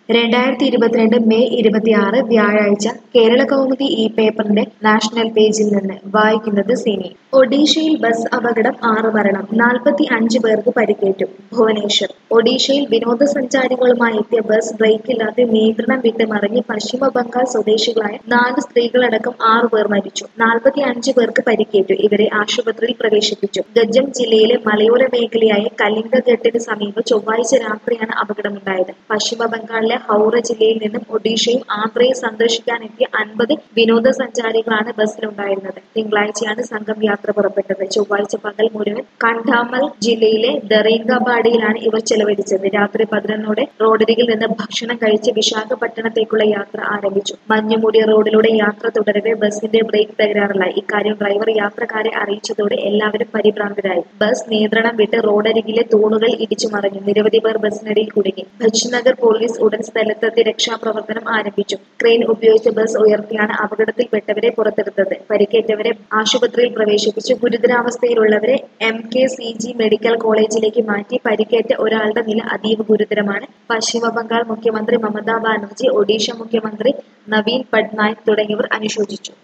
രണ്ടായിരത്തി ഇരുപത്തിരണ്ട് മെയ് ഇരുപത്തിയാറ് വ്യാഴാഴ്ച കേരള കൗമുദി ഈ പേപ്പറിന്റെ നാഷണൽ പേജിൽ നിന്ന് വായിക്കുന്നത് സിനി ഒഡീഷയിൽ ബസ് അപകടം ആറ് മരണം നാൽപ്പത്തി അഞ്ച് പേർക്ക് പരിക്കേറ്റു ഭുവനേശ്വർ ഒഡീഷയിൽ വിനോദസഞ്ചാരികളുമായി എത്തിയ ബസ് ബ്രേക്കില്ലാതെ നിയന്ത്രണം വിട്ട് മറിഞ്ഞ് പശ്ചിമ ബംഗാൾ സ്വദേശികളായ നാല് സ്ത്രീകളടക്കം ആറു പേർ മരിച്ചു നാൽപ്പത്തി അഞ്ച് പേർക്ക് പരിക്കേറ്റു ഇവരെ ആശുപത്രിയിൽ പ്രവേശിപ്പിച്ചു ഗജം ജില്ലയിലെ മലയോര മേഖലയായ കലിംഗഘട്ടിന് സമീപം ചൊവ്വാഴ്ച രാത്രിയാണ് അപകടമുണ്ടായത് പശ്ചിമ ബംഗാളിലെ ഹൗറ ജില്ലയിൽ നിന്നും ഒഡീഷയും ആന്ധ്രയും സന്ദർശിക്കാനെത്തിയ അൻപത് വിനോദസഞ്ചാരികളാണ് ബസ്സിലുണ്ടായിരുന്നത് തിങ്കളാഴ്ചയാണ് സംഘം യാത്ര പുറപ്പെട്ടത് ചൊവ്വാഴ്ച പകൽ മുഴുവൻ കണ്ഠാമൽ ജില്ലയിലെ ദറേംഗബാഡിയിലാണ് ഇവർ ചെലവഴിച്ചത് രാത്രി പതിനൊന്നോടെ റോഡരികിൽ നിന്ന് ഭക്ഷണം കഴിച്ച് വിശാഖപട്ടണത്തേക്കുള്ള യാത്ര ആരംഭിച്ചു മഞ്ഞുമൂടിയ റോഡിലൂടെ യാത്ര തുടരവെ ബസിന്റെ ബ്രേക്ക് തകരാറിലായി ഇക്കാര്യം ഡ്രൈവർ യാത്രക്കാരെ അറിയിച്ചതോടെ എല്ലാവരും പരിഭ്രാന്തരായി ബസ് നിയന്ത്രണം വിട്ട് റോഡരികിലെ തൂണുകൾ ഇടിച്ചു മറിഞ്ഞു നിരവധി പേർ ബസിനടിയിൽ കുടുങ്ങി ഭജ്നഗർ പോലീസ് ഉടൻ സ്ഥലത്തെത്തി രക്ഷാപ്രവർത്തനം ആരംഭിച്ചു ക്രെയിൻ ഉപയോഗിച്ച് ബസ് ഉയർത്തിയാണ് അപകടത്തിൽപ്പെട്ടവരെ പുറത്തെടുത്തത് പരിക്കേറ്റവരെ ആശുപത്രിയിൽ പ്രവേശിപ്പിച്ചു ഗുരുതരാവസ്ഥയിലുള്ളവരെ M K C G medical കോളേജിലേക്ക് മാറ്റി പരിക്കേറ്റ ഒരാളുടെ നില അതീവ ഗുരുതരമാണ് പശ്ചിമ ബംഗാൾ മുഖ്യമന്ത്രി മമതാ ബാനർജി ഒഡീഷ മുഖ്യമന്ത്രി നവീൻ പട്നായിക് തുടങ്ങിയവർ അനുശോചിച്ചു